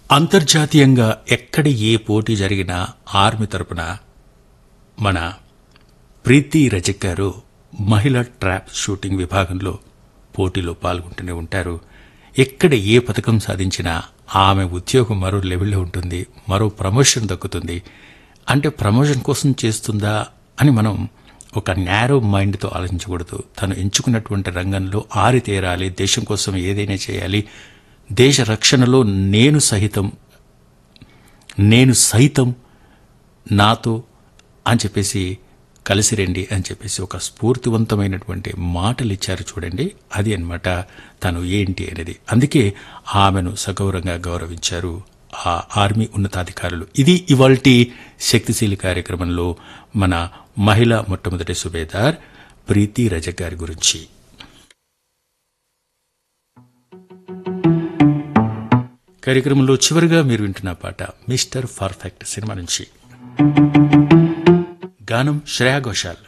అంతర్జాతీయంగా ఎక్కడ ఏ పోటీ జరిగినా ఆర్మీ తరపున మన ప్రీతి రజక్ గారు మహిళా ట్రాప్ షూటింగ్ విభాగంలో పోటీలో పాల్గొంటూనే ఉంటారు ఎక్కడ ఏ పథకం సాధించినా ఆమె ఉద్యోగం మరో లెవెల్లో ఉంటుంది మరో ప్రమోషన్ దక్కుతుంది అంటే ప్రమోషన్ కోసం చేస్తుందా అని మనం ఒక నేరో మైండ్తో ఆలోచించకూడదు తను ఎంచుకున్నటువంటి రంగంలో ఆరితేరాలి దేశం కోసం ఏదైనా చేయాలి దేశ రక్షణలో నేను సహితం నేను సైతం నాతో అని చెప్పేసి కలిసి రండి అని చెప్పేసి ఒక స్ఫూర్తివంతమైనటువంటి మాటలు ఇచ్చారు చూడండి అది అన్నమాట తను ఏంటి అనేది అందుకే ఆమెను సగౌరవంగా గౌరవించారు ఆ ఆర్మీ ఉన్నతాధికారులు ఇది ఇవాల్టి శక్తిశీలి కార్యక్రమంలో మన మహిళా మొట్టమొదటి సుబేదార్ ప్రీతి రజక్ గారి గురించి కార్యక్రమంలో చివరిగా మీరు వింటున్న పాట మిస్టర్ పర్ఫెక్ట్ సినిమా నుంచి గానం శ్రేయా ఘోషాల్